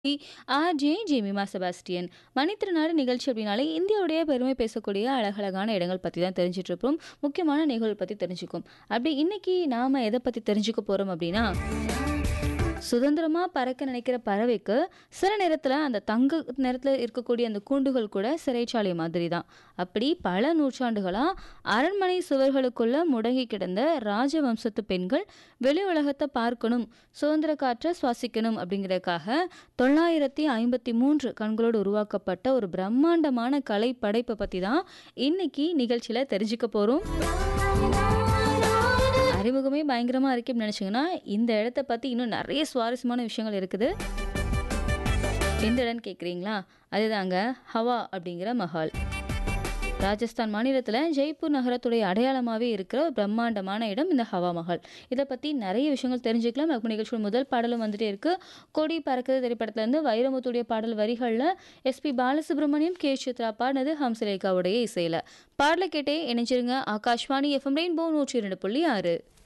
RJ Jemimah Sebastian. மணித்திருநாடு நிகழ்ச்சி அப்படின்னாலே இந்தியாவுடைய பெருமை பேசக்கூடிய அழகழகான இடங்கள் பத்தி தான் தெரிஞ்சுட்டு இருப்போம். முக்கியமான நிகழ்வு பத்தி தெரிஞ்சுக்குவோம். அப்படி இன்னைக்கு நாம எத பத்தி தெரிஞ்சுக்க போறோம் அப்படின்னா, சுதந்திரமா பறக்க நினைக்கிற பறவைக்கு சில நேரத்துல அந்த தங்க நிறத்துல இருக்கக்கூடிய அந்த கூண்டுகள் கூட சிறைச்சாலை மாதிரி தான். அப்படி பல நூற்றாண்டுகளா அரண்மனை சுவர்களுக்குள்ள முடங்கி கிடந்த ராஜவம்சத்து பெண்கள் வெளி உலகத்தை பார்க்கணும், சுதந்திர காற்றை சுவாசிக்கணும் அப்படிங்கிறதுக்காக 953 கண்களோடு உருவாக்கப்பட்ட ஒரு பிரம்மாண்டமான கலை படைப்பை பத்தி தான் இன்னைக்கு நிகழ்ச்சியில தெரிஞ்சுக்க போறோம். அறிமுகமே பயங்கரமா இருக்கு அப்படின்னு நினைச்சீங்கன்னா, இந்த இடத்த பத்தி இன்னும் நிறைய சுவாரஸ்யமான விஷயங்கள் இருக்குது. எந்த இடம்னு கேட்குறீங்களா? அதுதாங்க ஹவா அப்படிங்கிற மஹால். ராஜஸ்தான் மாநிலத்துல ஜெய்ப்பூர் நகரத்துடைய அடையாளமாவே இருக்கிற ஒரு பிரம்மாண்டமான இடம் இந்த ஹவா மஹால். இத பத்தி நிறைய விஷயங்கள் தெரிஞ்சுக்கலாம். அதுக்கு நிகழ்ச்சியோட முதல் பாடலும் வந்துட்டே இருக்கு. கொடி பறக்குது திரைப்படத்துல இருந்து வைரமுத்துடைய பாடல் வரிகள்ல எஸ்பி பாலசுப்ரமணியம், கே. சித்ரா பாடினது ஹம்சலேகாவுடைய இசையில. பாடலை கேட்டே இணைஞ்சிருங்க. Akashvani FM rainbow 102.6